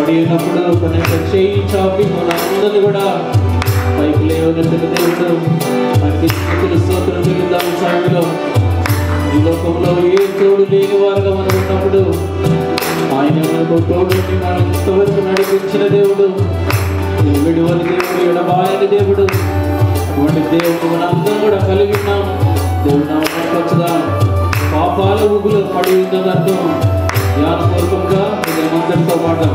పడి ఉన్నప్పుడు కొన్ని యొక్క చేయి చాపి మనందరినీ కూడా పైకి లేవనెత్తిన దేవుడు మనకి స్థుతులు స్తోత్రం చెల్లిద్దాం ఈ సమయంలో ఈ లోకంలో ఏ తోడు లేని వారుగా మనం ఉన్నప్పుడు ఆయన మనకు తోడు మనం ఇంతవరకు నడిపించిన దేవుడు విడువని దేవుడు ఎడబాయని దేవుడు అటువంటి దేవుడు మనందరం కూడా కలిగి ఉన్నాం దేవుడు నామం వచ్చుదాం పాపాల ఊగులు పడి ఉందని అర్థం జ్ఞానపూర్వకంగా హృదయమందరితో పాటు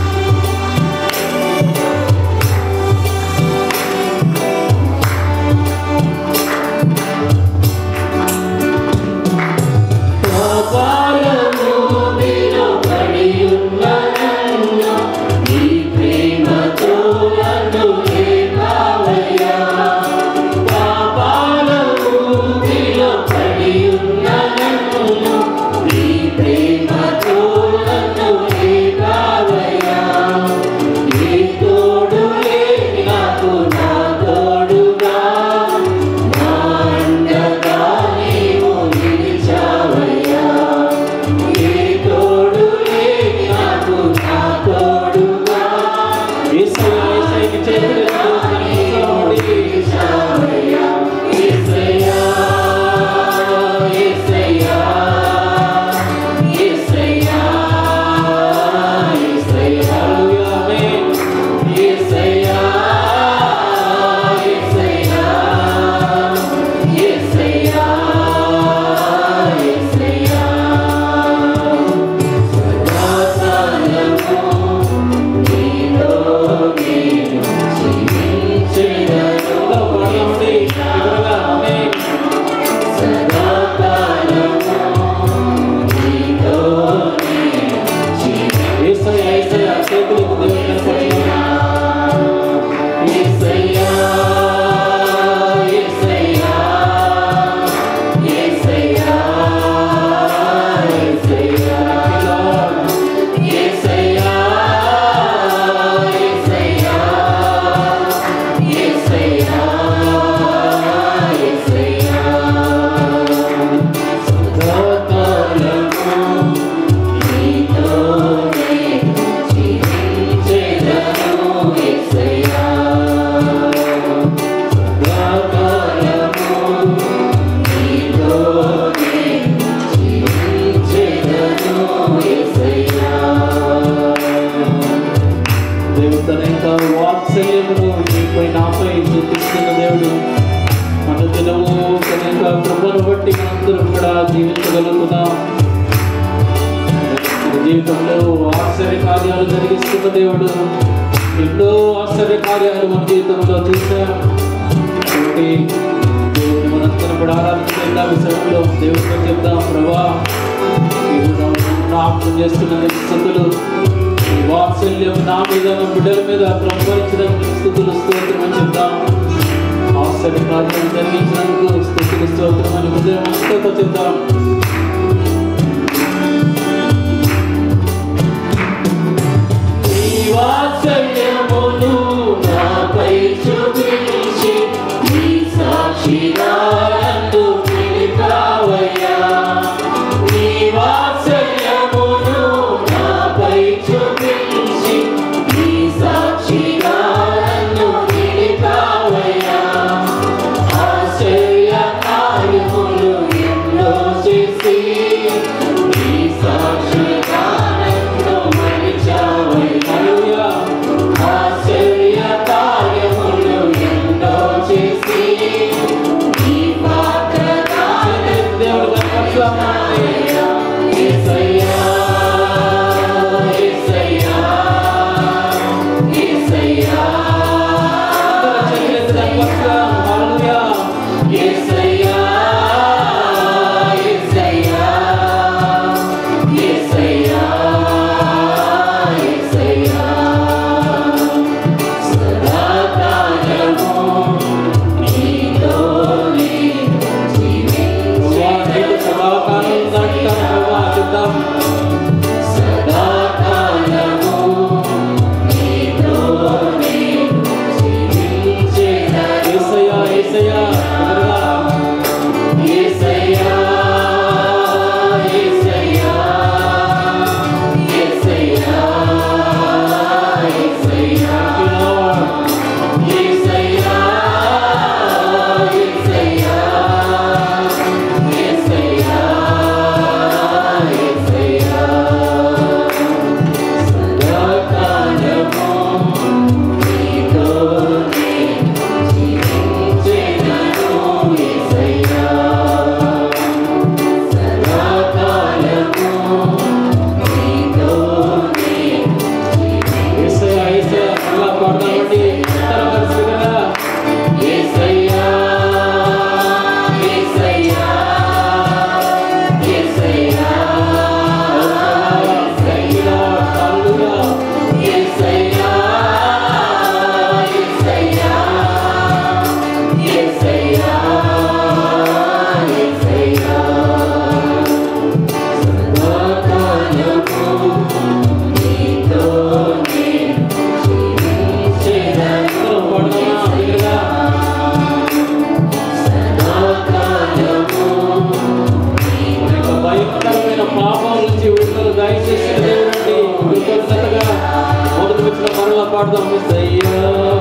యేసయ్య, యేసయ్యకి చేతులెత్తి ఉత్సాహపడి, హల్లెలూయా, ఆమేన్. ఇలా పాడదామండి, బిగ్గరగా, ఆమేన్. యేసయ్య, యేసయ్య, చేతులెత్తి దేవుని కనపడుతున్నాం. దేవుడు తన యొక్క వాత్సల్యమును నీపై నాపై చూపిస్తున్న దేవుడు మన దినము తన యొక్క కృపను బట్టి మనందరం కూడా జీవించగలుగుతున్నాం మన జీవితంలో ఆశ్చర్య కార్యాలు జరిగిస్తున్న దేవుడు ఎన్నో ఆశ్చర్య కార్యాలు మన జీవితంలో చూసాం కాబట్టి దేవుడు మనందరం కూడా ఆరాధించిన విషయంలో దేవుడితో చెప్దాం ప్రభా జ్ఞాపకం చేస్తున్న స్థుతులు ఈ వాత్సల్యం నా మీద నా బిడ్డల మీద ప్రవహించిన స్థుతులు స్తోత్రం అని చెప్దాం ఆశ్చర్య కార్యం జరిగించినందుకు స్థుతులు స్తోత్రం అని హృదయం అంతతో చెప్దాం ఈ వాత్సల్యమును నాపై చూపించి ఈ సాక్షిగా నన్ను నిలిపావయ్యా. ఈ వాత్సల్యమును నాపై చూపించి ఈ సాక్షిగా నన్ను నిలిపావయ్యా. ఆశ్చర్య కార్యములు ఎన్నో చేసి పాడదాం ఎస్సయ్యా